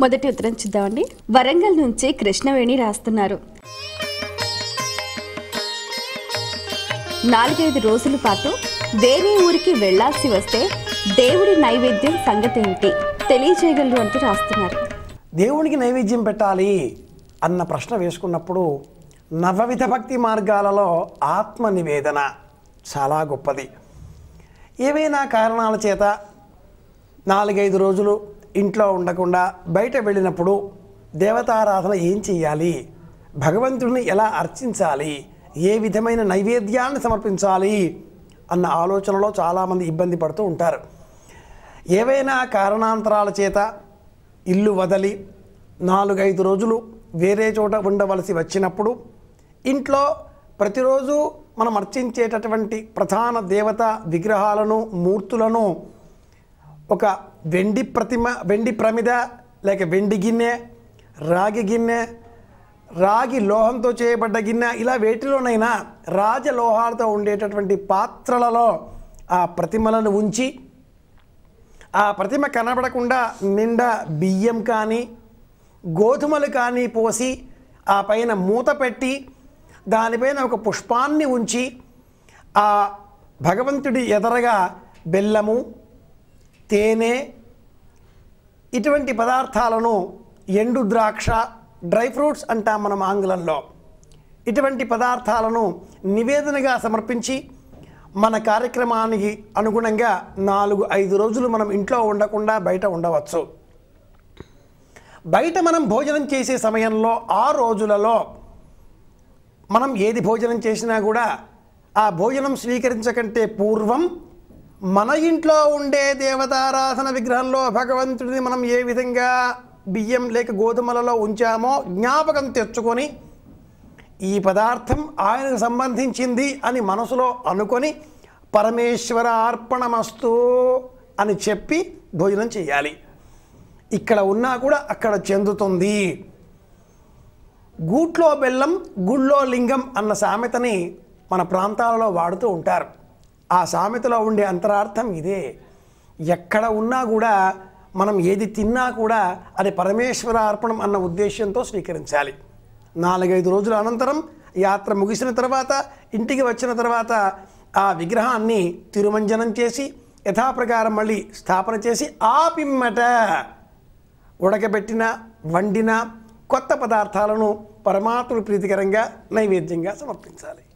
మొదటి ఉత్తరం చూద్దామండి వరంగల్ నుంచి కృష్ణవేణి రాస్తున్నారు నాలుగైదు రోజుల పాటు వేరే ఊరికి వెళ్ళాల్సి వస్తే దేవుడి నైవేద్యం సంగతి ఏంటి తెలియజేయగలరు అంటూ రాస్తున్నారు దేవునికి నైవేద్యం పెట్టాలి అన్న ప్రశ్న వేసుకున్నప్పుడు నవవిధ భక్తి మార్గాలలో ఆత్మ నివేదన చాలా గొప్పది ఏవైనా కారణాల చేత నాలుగైదు రోజులు ఇంట్లో ఉండకుండా బయట వెళ్ళినప్పుడు దేవతారాధన ఏం చెయ్యాలి భగవంతుడిని ఎలా అర్చించాలి ఏ విధమైన నైవేద్యాన్ని సమర్పించాలి అన్న ఆలోచనలో చాలామంది ఇబ్బంది పడుతూ ఉంటారు ఏవైనా కారణాంతరాల చేత ఇల్లు వదలి నాలుగైదు రోజులు వేరే చోట ఉండవలసి వచ్చినప్పుడు ఇంట్లో ప్రతిరోజు మనం అర్చించేటటువంటి ప్రధాన దేవత విగ్రహాలను మూర్తులను ఒక వెండి ప్రతిమ వెండి ప్రమిద లేక వెండి గిన్నె రాగి గిన్నె రాగి లోహంతో చేయబడ్డ గిన్నె ఇలా వేటిలోనైనా రాజలోహాలతో ఉండేటటువంటి పాత్రలలో ఆ ప్రతిమలను ఉంచి ఆ ప్రతిమ కనబడకుండా నిండా బియ్యం కానీ గోధుమలు కానీ పోసి ఆ పైన మూత పెట్టి దానిపైన ఒక పుష్పాన్ని ఉంచి ఆ భగవంతుడి ఎదరగా బెల్లము తేనె ఇటువంటి పదార్థాలను ఎండు ద్రాక్ష డ్రై ఫ్రూట్స్ అంటాం మనం ఆంగ్లంలో ఇటువంటి పదార్థాలను నివేదనగా సమర్పించి మన కార్యక్రమానికి అనుగుణంగా నాలుగు ఐదు రోజులు మనం ఇంట్లో ఉండకుండా బయట ఉండవచ్చు బయట మనం భోజనం చేసే సమయంలో ఆ రోజులలో మనం ఏది భోజనం చేసినా కూడా ఆ భోజనం స్వీకరించకంటే పూర్వం మన ఇంట్లో ఉండే దేవతారాధన విగ్రహంలో భగవంతుడిని మనం ఏ విధంగా బియ్యం లేక గోధుమలలో ఉంచామో జ్ఞాపకం తెచ్చుకొని ఈ పదార్థం ఆయనకు సంబంధించింది అని మనసులో అనుకొని పరమేశ్వర అర్పణమస్తు అని చెప్పి భోజనం చేయాలి ఇక్కడ ఉన్నా కూడా అక్కడ చెందుతుంది గూట్లో బెల్లం గుళ్ళో లింగం అన్న సామెతని మన ప్రాంతాలలో వాడుతూ ఉంటారు ఆ సామెతలో ఉండే అంతరార్థం ఇదే ఎక్కడ ఉన్నా కూడా మనం ఏది తిన్నా కూడా అది పరమేశ్వర అర్పణం అన్న ఉద్దేశంతో స్వీకరించాలి నాలుగైదు రోజుల అనంతరం యాత్ర ముగిసిన తర్వాత ఇంటికి వచ్చిన తర్వాత ఆ విగ్రహాన్ని తిరుమంజనం చేసి యథాప్రకారం మళ్ళీ స్థాపన చేసి ఆ పిమ్మట ఉడకబెట్టిన వండిన కొత్త పదార్థాలను పరమాత్ముడు ప్రీతికరంగా నైవేద్యంగా సమర్పించాలి